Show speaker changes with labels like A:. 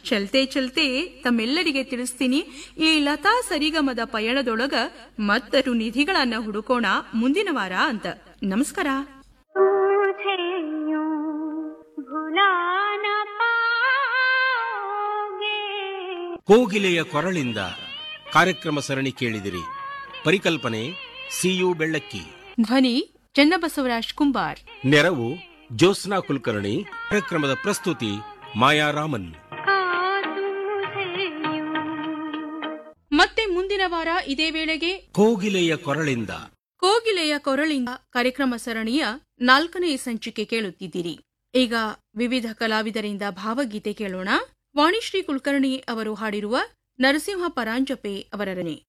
A: ಚಲ್ತೆ ಚಲ್ತೆ ತಮ್ಮೆಲ್ಲರಿಗೆ ತಿಳಿಸ್ತೀನಿ ಈ ಲತಾ ಸರಿಗಮದ ಪಯಣದೊಳಗ ಮತ್ತಷ್ಟು ನಿಧಿಗಳನ್ನ ಹುಡುಕೋಣ ಮುಂದಿನ ವಾರ ಅಂತ ನಮಸ್ಕಾರ
B: तुझे यूं भुला न पाओगे
C: ಕೋಗಿಲೆಯ ಕೊರಳಿಂದ ಕಾರ್ಯಕ್ರಮ ಸರಣಿ ಕೇಳಿದಿರಿ ಪರಿಕಲ್ಪನೆ ಸಿಯು ಬೆಳ್ಳಕ್ಕಿ
A: ಧ್ವನಿ ಚನ್ನಬಸವರಾಜ್ ಕುಂಬಾರ್
C: ನೆರವು ಜ್ಯೋತ್ಸ್ನಾ ಕುಲಕರ್ಣಿ ಕಾರ್ಯಕ್ರಮದ ಪ್ರಸ್ತುತಿ ಮಾಯಾರಾಮನ್
B: का तुझे यूं
A: ಮತ್ತೆ ಮುಂದಿನ ವಾರ ಇದೇ ವೇಳೆಗೆ
C: ಕೋಗಿಲೆಯ ಕೊರಳಿಂದ
A: ಕೋಗಿಲೆಯ ಕೊರಳಿಂದ ಕಾರ್ಯಕ್ರಮ ಸರಣಿಯ ನಾಲ್ಕನೇ ಸಂಚಿಕೆ ಕೇಳುತ್ತಿದ್ದೀರಿ ಈಗ ವಿವಿಧ ಕಲಾವಿದರಿಂದ ಭಾವಗೀತೆ ಕೇಳೋಣ ವಾಣಿಶ್ರೀ ಕುಲಕರ್ಣಿ ಅವರು ಹಾಡಿರುವ ನರಸಿಂಹ ಪರಾಂಜಪೆ ಅವರ ರಚನೆ